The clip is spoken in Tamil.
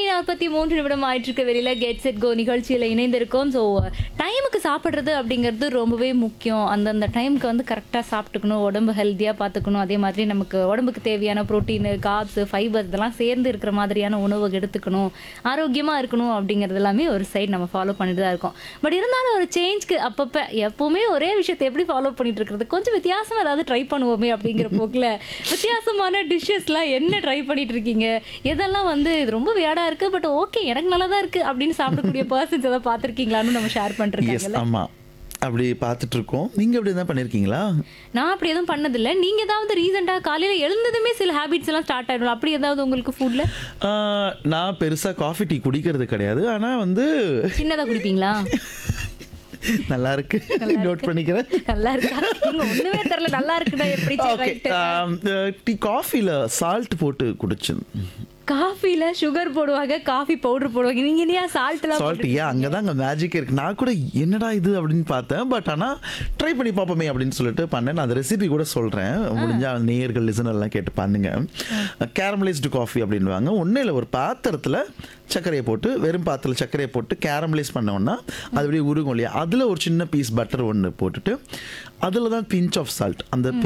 நாற்பத்தி மூன்று நிமிடம் ஆயிட்டு இருக்க வெளியில கெட் செட் கோ நிகழ்ச்சியில் இணைந்திருக்கோம் ஸோ டைமுக்கு சாப்பிட்றது அப்படிங்கிறது ரொம்பவே முக்கியம் அந்தந்த டைமுக்கு வந்து கரெக்டாக சாப்பிட்டுக்கணும் உடம்பு ஹெல்த்தியாக பார்த்துக்கணும் அதே மாதிரி நமக்கு உடம்புக்கு தேவையான ப்ரோட்டீனு காப்ஸ் ஃபைபர் இதெல்லாம் சேர்ந்து இருக்கிற மாதிரியான உணவு எடுத்துக்கணும் ஆரோக்கியமாக இருக்கணும் அப்படிங்கிறது எல்லாமே ஒரு சைடு நம்ம ஃபாலோ பண்ணிட்டு தான் இருக்கோம் பட் இருந்தாலும் ஒரு சேஞ்ச்க்கு அப்பப்போ எப்பவுமே ஒரே விஷயத்தை எப்படி ஃபாலோ பண்ணிட்டு இருக்கிறது கொஞ்சம் வித்தியாசமாக ஏதாவது ட்ரை பண்ணுவோமே அப்படிங்கிற போக்கில் வித்தியாசமான டிஷ்ஷஸ்லாம் என்ன ட்ரை பண்ணிட்டு இருக்கீங்க எதெல்லாம் வந்து இது ரொம்ப வியாடா இருக்கு பட் ஓகே எனக்கு நல்லா தான் இருக்கு அப்படின்னு சாப்பிடக்கூடிய பர்சன்ஸ் எதாவது பார்த்துருக்கீங்களான்னு நம்ம ஷேர் எஸ் பண்ணிருக்காங்கல்ல ஆமாம் அப்படி பார்த்துட்டு இருக்கோம் நீங்கள் அப்படி தான் பண்ணியிருக்கீங்களா நான் அப்படி எதுவும் பண்ணதில்லை நீங்க ஏதாவது ரீசெண்டாக காலையில எழுந்ததுமே சில ஹேபிட்ஸ் எல்லாம் ஸ்டார்ட் ஆயிடும் அப்படி ஏதாவது உங்களுக்கு ஃபுட்ல ஆஹ், நான் பெருசாக காஃபி டீ குடிக்கிறது கிடையாது ஆனால் வந்து சின்னதா குடிப்பீங்களா நல்லா இருக்கு நோட் பண்ணிக்கிறேன் நல்லா இருக்கா நீங்க ஒண்ணுமே தெரியல நல்லா இருக்குடா எப்படி ஓகே டீ காஃபியில் சால்ட் போட்டு குடிச்சேன் காஃபில சுகர் போடுவாங்க காஃபி பவுடர் போடுவாங்க நீங்க இல்லையா சால்ட் எல்லாம் சால்ட் ஏன் அங்கே தான் அங்கே மேஜிக் இருக்கு நான் கூட என்னடா இது அப்படின்னு பார்த்தேன் பட் ஆனால் ட்ரை பண்ணி பார்ப்போமே அப்படின்னு சொல்லிட்டு பண்ணேன் நான் அந்த ரெசிபி கூட சொல்கிறேன் முடிஞ்சா நேயர்கள் லிசனர்லாம் கேட்டு பண்ணுங்க கேரமலைஸ்டு காஃபி அப்படின்வாங்க ஒன்றும் இல்லை ஒரு பாத்திரத்தில் சர்க்கரையை போட்டு வெறும் பாத்திரத்தில் சர்க்கரையை போட்டு கேரமலைஸ் பண்ணோம்னா அது அப்படியே உருகும் இல்லையா அதில் ஒரு சின்ன பீஸ் பட்டர் ஒன்று போட்டுட்டு அதில் தான் பிஞ்ச் ஆஃப் சால்ட் அந்த